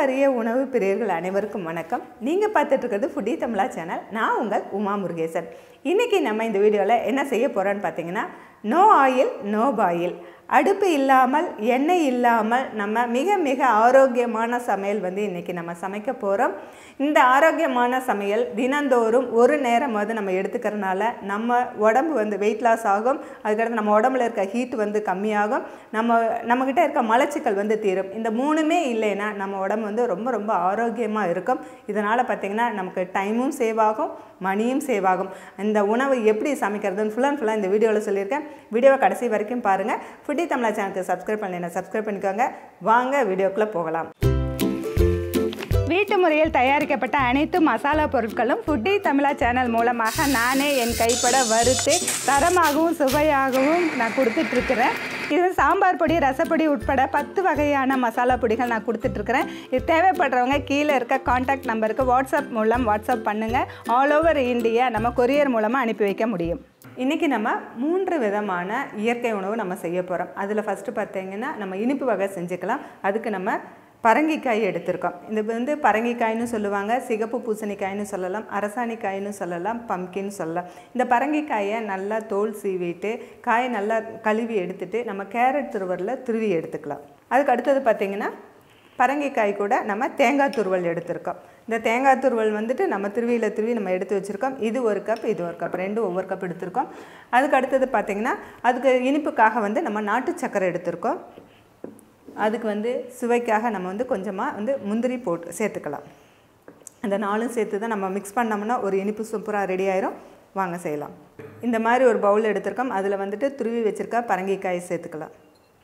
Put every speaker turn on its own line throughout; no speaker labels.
பாரம்பரிய உணவு பிரியர்கள் அனைவருக்கும் வணக்கம் நீங்கள் பார்த்துட்டு இருக்கிறது ஃபுட்டி தமிழா சேனல் நான் உங்கள் உமா முருகேசன் இன்றைக்கி நம்ம இந்த வீடியோவில் என்ன செய்ய போகிறோன்னு பார்த்தீங்கன்னா நோ ஆயில் நோ பாயில் அடுப்பு இல்லாமல் எண்ணெய் இல்லாமல் நம்ம மிக மிக ஆரோக்கியமான சமையல் வந்து இன்றைக்கி நம்ம சமைக்க போகிறோம் இந்த ஆரோக்கியமான சமையல் தினந்தோறும் ஒரு நேரமாவது நம்ம எடுத்துக்கிறனால நம்ம உடம்பு வந்து வெயிட் லாஸ் ஆகும் அதுக்கடுத்து நம்ம உடம்புல இருக்க ஹீட் வந்து கம்மியாகும் நம்ம நம்மக்கிட்ட இருக்க மலச்சிக்கல் வந்து தீரும் இந்த மூணுமே இல்லைன்னா நம்ம உடம்பு வந்து ரொம்ப ரொம்ப ஆரோக்கியமாக இருக்கும் இதனால் பார்த்திங்கன்னா நமக்கு டைமும் சேவ் ஆகும் மணியும் சேவ் ஆகும் இந்த உணவு எப்படி சமைக்கிறதுன்னு ஃபுல் அண்ட் ஃபுல்லாக இந்த வீடியோவில் சொல்லியிருக்கேன் வீடியோவை கடைசி வரைக்கும் பாருங்கள் ஃபுட்டி தமிழா சேனலுக்கு சப்ஸ்கிரைப் பண்ணலைன்னா சப்ஸ்கிரைப் பண்ணிக்கோங்க வாங்க வீடியோக்குள்ளே போகலாம் வீட்டு முறையில் தயாரிக்கப்பட்ட அனைத்து மசாலா பொருட்களும் ஃபுட்டி தமிழா சேனல் மூலமாக நானே என் கைப்பட வறுத்து தரமாகவும் சுவையாகவும் நான் கொடுத்துட்ருக்குறேன் இது சாம்பார் பொடி ரசப்பொடி உட்பட பத்து வகையான மசாலா பொடிகள் நான் கொடுத்துட்ருக்குறேன் இது தேவைப்படுறவங்க கீழே இருக்க காண்டாக்ட் நம்பருக்கு வாட்ஸ்அப் மூலம் வாட்ஸ்அப் பண்ணுங்கள் ஆல் ஓவர் இந்தியா நம்ம கொரியர் மூலமாக அனுப்பி வைக்க முடியும் இன்றைக்கி நம்ம மூன்று விதமான இயற்கை உணவு நம்ம செய்ய போகிறோம் அதில் ஃபஸ்ட்டு பார்த்தீங்கன்னா நம்ம இனிப்பு வகை செஞ்சுக்கலாம் அதுக்கு நம்ம பரங்கிக்காய் எடுத்திருக்கோம் இது வந்து பரங்கிக்காய்னு சொல்லுவாங்க சிகப்பு பூசணிக்காய்னு சொல்லலாம் அரசாணிக்காய்னு சொல்லலாம் பம்கின்னு சொல்லலாம் இந்த பரங்கிக்காயை நல்லா தோல் சீவிட்டு காயை நல்லா கழுவி எடுத்துட்டு நம்ம கேரட் துருவரில் துருவி எடுத்துக்கலாம் அதுக்கு அடுத்தது பார்த்திங்கன்னா பரங்கிக்காய் கூட நம்ம தேங்காய் துருவல் எடுத்திருக்கோம் இந்த தேங்காய் துருவல் வந்துட்டு நம்ம திருவியில் திருவி நம்ம எடுத்து வச்சுருக்கோம் இது ஒரு கப் இது ஒரு கப் ரெண்டு ஒவ்வொரு கப் எடுத்திருக்கோம் அதுக்கு அடுத்தது பார்த்திங்கன்னா அதுக்கு இனிப்புக்காக வந்து நம்ம நாட்டு சக்கரை எடுத்திருக்கோம் அதுக்கு வந்து சுவைக்காக நம்ம வந்து கொஞ்சமாக வந்து முந்திரி போட்டு சேர்த்துக்கலாம் அந்த நாலும் சேர்த்து தான் நம்ம மிக்ஸ் பண்ணோம்னா ஒரு இனிப்பு சூப்பராக ரெடி ஆயிரும் வாங்க செய்யலாம் இந்த மாதிரி ஒரு பவுல் எடுத்திருக்கோம் அதில் வந்துட்டு துருவி வச்சுருக்கா பரங்கிக்காய் சேர்த்துக்கலாம்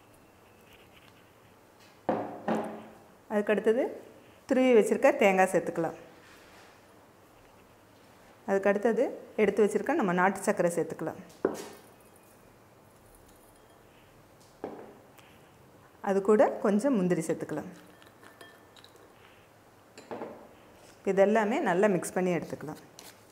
அதுக்கு அடுத்தது துருவி வச்சுருக்க தேங்காய் சேர்த்துக்கலாம் அதுக்கு அடுத்தது எடுத்து வச்சுருக்க நம்ம நாட்டு சர்க்கரை சேர்த்துக்கலாம் அது கூட கொஞ்சம் முந்திரி சேர்த்துக்கலாம் இதெல்லாமே நல்லா மிக்ஸ் பண்ணி எடுத்துக்கலாம்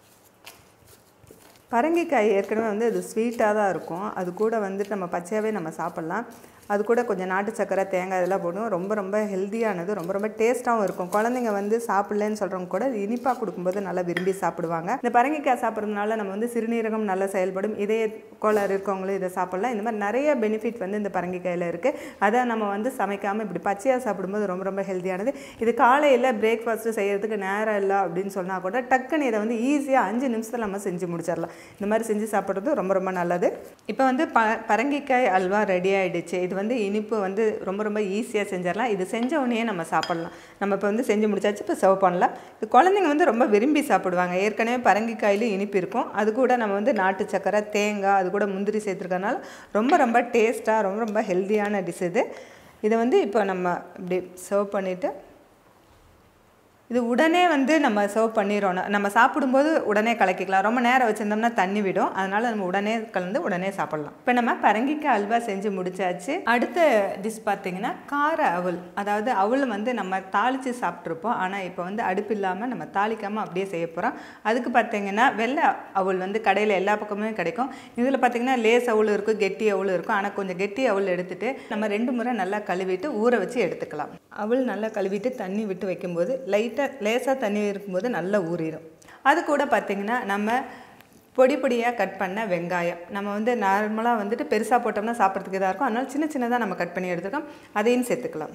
பரங்கிக்காய் ஏற்கனவே வந்து அது ஸ்வீட்டாக தான் இருக்கும் அது கூட வந்துட்டு நம்ம பச்சையாகவே நம்ம சாப்பிட்லாம் அது கூட கொஞ்சம் நாட்டு சக்கரை தேங்காய் இதெல்லாம் போடும் ரொம்ப ரொம்ப ஹெல்த்தியானது ரொம்ப ரொம்ப டேஸ்ட்டாகவும் இருக்கும் குழந்தைங்க வந்து சாப்பிட்லன்னு சொல்கிறவங்க கூட இது இனிப்பாக கொடுக்கும்போது நல்லா விரும்பி சாப்பிடுவாங்க இந்த பரங்கிக்காய் சாப்பிட்றதுனால நம்ம வந்து சிறுநீரகம் நல்லா செயல்படும் இதய கோளாறு இருக்கவங்களும் இதை சாப்பிட்லாம் இந்த மாதிரி நிறைய பெனிஃபிட் வந்து இந்த பரங்கிக்காயில் இருக்குது அதை நம்ம வந்து சமைக்காமல் இப்படி பச்சையாக சாப்பிடும்போது ரொம்ப ரொம்ப ஹெல்த்தியானது இது காலையில் பிரேக்ஃபாஸ்ட்டு செய்கிறதுக்கு நேரம் இல்லை அப்படின்னு சொன்னால் கூட டக்குன்னு இதை வந்து ஈஸியாக அஞ்சு நிமிஷத்தில் நம்ம செஞ்சு முடிச்சிடலாம் இந்த மாதிரி செஞ்சு சாப்பிட்றது ரொம்ப ரொம்ப நல்லது இப்போ வந்து ப பரங்கிக்காய் அல்வா ரெடி ஆகிடுச்சு இது வந்து இனிப்பு வந்து ரொம்ப ரொம்ப ஈஸியாக செஞ்சிடலாம் இது செஞ்ச உடனே நம்ம சாப்பிட்லாம் நம்ம இப்போ வந்து செஞ்சு முடிச்சாச்சு இப்போ சர்வ் பண்ணலாம் இது குழந்தைங்க வந்து ரொம்ப விரும்பி சாப்பிடுவாங்க ஏற்கனவே பரங்கிக்காயிலும் இனிப்பு இருக்கும் அது கூட நம்ம வந்து நாட்டு சக்கரை தேங்காய் அது கூட முந்திரி சேர்த்துருக்கனால ரொம்ப ரொம்ப டேஸ்ட்டாக ரொம்ப ரொம்ப ஹெல்த்தியான டிஷ் இது இதை வந்து இப்போ நம்ம இப்படி சர்வ் பண்ணிவிட்டு இது உடனே வந்து நம்ம சர்வ் பண்ணிடுறோம் நம்ம சாப்பிடும்போது உடனே கலக்கிக்கலாம் ரொம்ப நேரம் வச்சுருந்தோம்னா தண்ணி விடும் அதனால் நம்ம உடனே கலந்து உடனே சாப்பிட்லாம் இப்போ நம்ம பரங்கிக்காய் அல்வா செஞ்சு முடிச்சாச்சு அடுத்த டிஷ் பார்த்திங்கன்னா கார அவல் அதாவது அவல் வந்து நம்ம தாளித்து சாப்பிட்ருப்போம் ஆனால் இப்போ வந்து அடுப்பு இல்லாமல் நம்ம தாளிக்காமல் அப்படியே செய்ய போகிறோம் அதுக்கு பார்த்திங்கன்னா வெள்ளை அவல் வந்து கடையில் எல்லா பக்கமுமே கிடைக்கும் இதில் பார்த்திங்கன்னா லேஸ் அவல் இருக்கும் கெட்டி அவல் இருக்கும் ஆனால் கொஞ்சம் கெட்டி அவல் எடுத்துகிட்டு நம்ம ரெண்டு முறை நல்லா கழுவிட்டு ஊற வச்சு எடுத்துக்கலாம் அவல் நல்லா கழுவிட்டு தண்ணி விட்டு வைக்கும்போது லைட் லைட்டாக லேசாக தண்ணி இருக்கும்போது நல்லா ஊறிடும் அது கூட பார்த்திங்கன்னா நம்ம பொடி பொடியாக கட் பண்ண வெங்காயம் நம்ம வந்து நார்மலாக வந்துட்டு பெருசாக போட்டோம்னா சாப்பிட்றதுக்கு இதாக இருக்கும் அதனால் சின்ன சின்னதாக நம்ம கட் பண்ணி எடுத்துக்கோம் அதையும் சேர்த்துக்கலாம்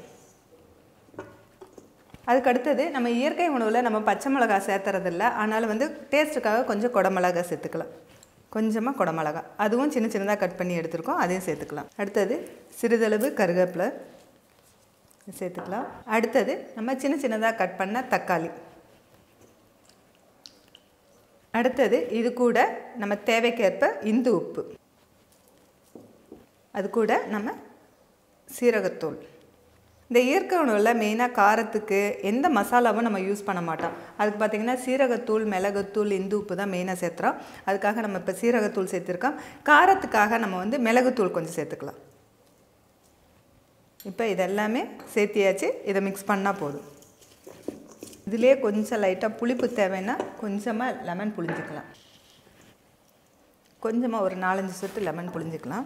அதுக்கு அடுத்தது நம்ம இயற்கை உணவில் நம்ம பச்சை மிளகா சேர்த்துறதில்ல ஆனாலும் வந்து டேஸ்ட்டுக்காக கொஞ்சம் குடமிளகா சேர்த்துக்கலாம் கொஞ்சமாக குடமிளகா அதுவும் சின்ன சின்னதாக கட் பண்ணி எடுத்துருக்கோம் அதையும் சேர்த்துக்கலாம் அடுத்தது சிறிதளவு கருவேப்பிலை சேர்த்துக்கலாம் அடுத்தது நம்ம சின்ன சின்னதாக கட் பண்ண தக்காளி அடுத்தது இது கூட நம்ம தேவைக்கேற்ப இந்து உப்பு அது கூட நம்ம சீரகத்தூள் இந்த இயற்கை உணவில் மெயினாக காரத்துக்கு எந்த மசாலாவும் நம்ம யூஸ் பண்ண மாட்டோம் அதுக்கு பார்த்திங்கன்னா சீரகத்தூள் மிளகுத்தூள் இந்து உப்பு தான் மெயினாக சேர்த்துறோம் அதுக்காக நம்ம இப்போ சீரகத்தூள் சேர்த்துருக்கோம் காரத்துக்காக நம்ம வந்து மிளகுத்தூள் கொஞ்சம் சேர்த்துக்கலாம் இப்போ இதெல்லாமே சேர்த்தியாச்சு இதை மிக்ஸ் பண்ணால் போதும் இதிலே கொஞ்சம் லைட்டாக புளிப்பு தேவைன்னா கொஞ்சமாக லெமன் புளிஞ்சிக்கலாம் கொஞ்சமாக ஒரு நாலஞ்சு சொட்டு லெமன் புளிஞ்சிக்கலாம்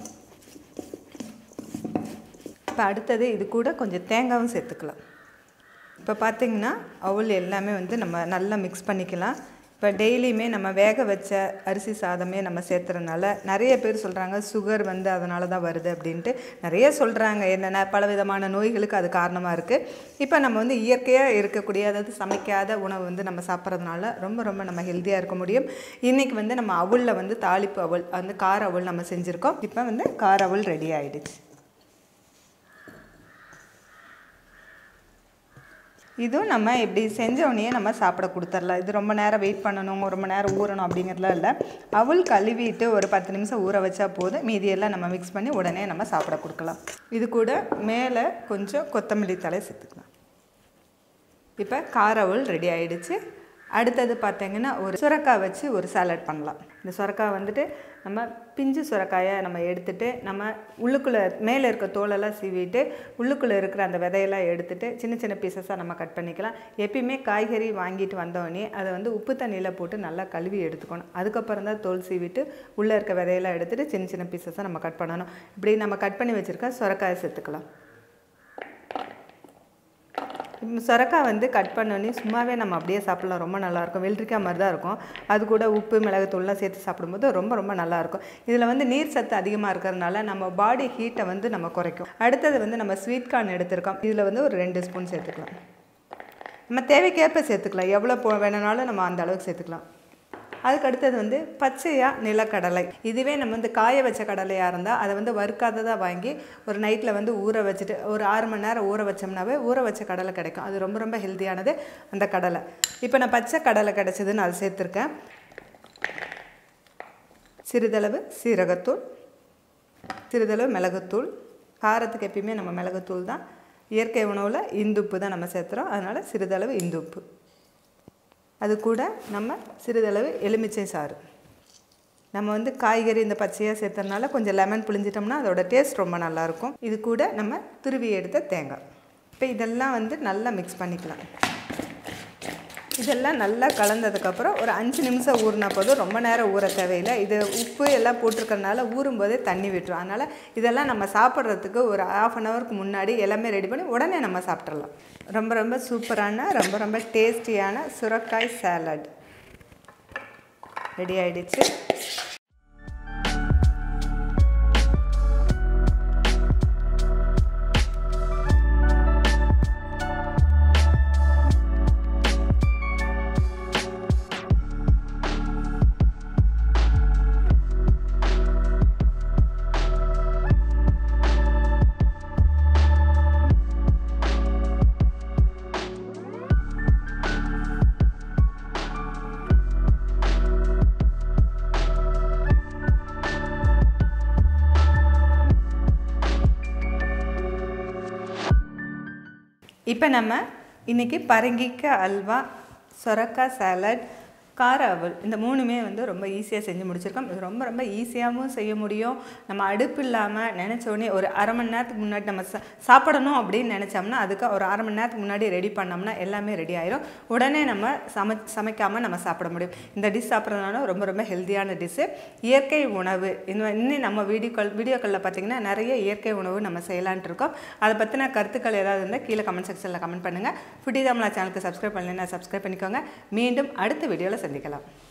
இப்போ அடுத்தது இது கூட கொஞ்சம் தேங்காயும் சேர்த்துக்கலாம் இப்போ பார்த்தீங்கன்னா அவல் எல்லாமே வந்து நம்ம நல்லா மிக்ஸ் பண்ணிக்கலாம் இப்போ டெய்லியுமே நம்ம வேக வச்ச அரிசி சாதமே நம்ம சேர்த்துறதுனால நிறைய பேர் சொல்கிறாங்க சுகர் வந்து அதனால தான் வருது அப்படின்ட்டு நிறைய சொல்கிறாங்க என்னென்ன பல விதமான நோய்களுக்கு அது காரணமாக இருக்குது இப்போ நம்ம வந்து இயற்கையாக இருக்கக்கூடிய அதாவது சமைக்காத உணவு வந்து நம்ம சாப்பிட்றதுனால ரொம்ப ரொம்ப நம்ம ஹெல்த்தியாக இருக்க முடியும் இன்றைக்கி வந்து நம்ம அவலில் வந்து தாளிப்பு அவல் வந்து கார அவல் நம்ம செஞ்சுருக்கோம் இப்போ வந்து கார அவல் ரெடி ஆயிடுச்சு இதுவும் நம்ம இப்படி செஞ்சோடனே நம்ம சாப்பிட கொடுத்துர்லாம் இது ரொம்ப நேரம் வெயிட் பண்ணணும் ரொம்ப நேரம் ஊறணும் அப்படிங்கிறதுலாம் இல்லை அவள் கழுவிட்டு ஒரு பத்து நிமிஷம் ஊற வச்சா போதும் மீதியெல்லாம் நம்ம மிக்ஸ் பண்ணி உடனே நம்ம சாப்பிட கொடுக்கலாம் இது கூட மேலே கொஞ்சம் கொத்தமல்லி தலை சேர்த்துக்கலாம் இப்போ கார அவல் ரெடி ஆயிடுச்சு அடுத்தது பார்த்தீங்கன்னா ஒரு சுரக்காய் வச்சு ஒரு சாலட் பண்ணலாம் இந்த சுரக்காய் வந்துட்டு நம்ம பிஞ்சு சுரக்காயை நம்ம எடுத்துட்டு நம்ம உள்ளுக்குள்ளே மேலே இருக்க தோலெல்லாம் சீவிட்டு உள்ளுக்குள்ளே இருக்கிற அந்த விதையெல்லாம் எடுத்துட்டு சின்ன சின்ன பீசஸாக நம்ம கட் பண்ணிக்கலாம் எப்பயுமே காய்கறி வாங்கிட்டு வந்தோடனே அதை வந்து உப்பு தண்ணியில் போட்டு நல்லா கழுவி எடுத்துக்கணும் அதுக்கப்புறம் தான் தோல் சீவிட்டு உள்ளே இருக்க விதையெல்லாம் எடுத்துட்டு சின்ன சின்ன பீசஸாக நம்ம கட் பண்ணணும் இப்படி நம்ம கட் பண்ணி வச்சுருக்க சுரக்காயை சேர்த்துக்கலாம் சொரக்காய் வந்து கட் பண்ணோன்னே சும்மாவே நம்ம அப்படியே சாப்பிட்லாம் ரொம்ப நல்லாயிருக்கும் வெள்ளரிக்காய் மாதிரி தான் இருக்கும் அது கூட உப்பு மிளகுத்தூள்லாம் சேர்த்து சாப்பிடும்போது ரொம்ப ரொம்ப நல்லாயிருக்கும் இதில் வந்து நீர் சத்து அதிகமாக இருக்கிறதுனால நம்ம பாடி ஹீட்டை வந்து நம்ம குறைக்கும் அடுத்தது வந்து நம்ம ஸ்வீட் கார்ன் எடுத்திருக்கோம் இதில் வந்து ஒரு ரெண்டு ஸ்பூன் சேர்த்துக்கலாம் நம்ம தேவைக்கேற்ப சேர்த்துக்கலாம் எவ்வளோ போ வேணுனாலும் நம்ம அந்த அளவுக்கு சேர்த்துக்கலாம் அதுக்கு அடுத்தது வந்து பச்சையாக நிலக்கடலை இதுவே நம்ம வந்து காய வச்ச கடலையாக இருந்தால் அதை வந்து வறுக்காததாக வாங்கி ஒரு நைட்டில் வந்து ஊற வச்சுட்டு ஒரு ஆறு மணி நேரம் ஊற வச்சோம்னாவே ஊற வச்ச கடலை கிடைக்கும் அது ரொம்ப ரொம்ப ஹெல்த்தியானது அந்த கடலை இப்போ நான் பச்சை கடலை கிடச்சிதுன்னு அதை சேர்த்துருக்கேன் சிறிதளவு சீரகத்தூள் சிறிதளவு மிளகுத்தூள் காரத்துக்கு எப்பயுமே நம்ம மிளகுத்தூள் தான் இயற்கை உணவில் இந்துப்பு தான் நம்ம சேர்த்துறோம் அதனால் சிறிதளவு இந்துப்பு அது கூட நம்ம சிறிதளவு எலுமிச்சை சாறு நம்ம வந்து காய்கறி இந்த பச்சையாக சேர்த்ததுனால கொஞ்சம் லெமன் புளிஞ்சிட்டோம்னா அதோட டேஸ்ட் ரொம்ப நல்லாயிருக்கும் இது கூட நம்ம துருவி எடுத்த தேங்காய் இப்போ இதெல்லாம் வந்து நல்லா மிக்ஸ் பண்ணிக்கலாம் இதெல்லாம் நல்லா கலந்ததுக்கப்புறம் ஒரு அஞ்சு நிமிஷம் ஊறினா போதும் ரொம்ப நேரம் ஊற தேவையில்லை இது உப்பு எல்லாம் போட்டிருக்கறனால ஊறும்போதே தண்ணி விட்டுரும் அதனால் இதெல்லாம் நம்ம சாப்பிட்றதுக்கு ஒரு ஆஃப் அன் ஹவருக்கு முன்னாடி எல்லாமே ரெடி பண்ணி உடனே நம்ம சாப்பிட்றலாம் ரொம்ப ரொம்ப சூப்பரான ரொம்ப ரொம்ப டேஸ்டியான சுரக்காய் சாலட் ரெடி ஆயிடுச்சு இப்போ நம்ம இன்றைக்கி பரங்கிக்காய் அல்வா சொரக்காய் சாலட் கார அவல் இந்த மூணுமே வந்து ரொம்ப ஈஸியாக செஞ்சு முடிச்சிருக்கோம் இது ரொம்ப ரொம்ப ஈஸியாகவும் செய்ய முடியும் நம்ம அடுப்பு இல்லாமல் நினச்ச உடனே ஒரு அரை மணி நேரத்துக்கு முன்னாடி நம்ம சா சாப்பிடணும் அப்படின்னு நினச்சோம்னா அதுக்கு ஒரு அரை மணி நேரத்துக்கு முன்னாடி ரெடி பண்ணோம்னா எல்லாமே ரெடி ஆயிரும் உடனே நம்ம சமை சமைக்காமல் நம்ம சாப்பிட முடியும் இந்த டிஷ் சாப்பிட்றதுனால ரொம்ப ரொம்ப ஹெல்த்தியான டிஷ்ஷு இயற்கை உணவு இன்னும் இன்னும் நம்ம வீடியோக்கள் வீடியோக்களில் பார்த்தீங்கன்னா நிறைய இயற்கை உணவு நம்ம செய்யலான்ட்டு இருக்கோம் அதை பற்றின கருத்துக்கள் ஏதாவது இருந்தால் கீழே கமெண்ட் செக்ஷனில் கமெண்ட் பண்ணுங்கள் ஃபுட்டி தமிழா சேனலுக்கு சப்ஸ்கிரைப் பண்ணலைன்னா சப்ஸ்கிரைப் பண்ணிக்கோங்க மீண்டும் அடுத்த வீடியோவில் சந்திக்கலாம்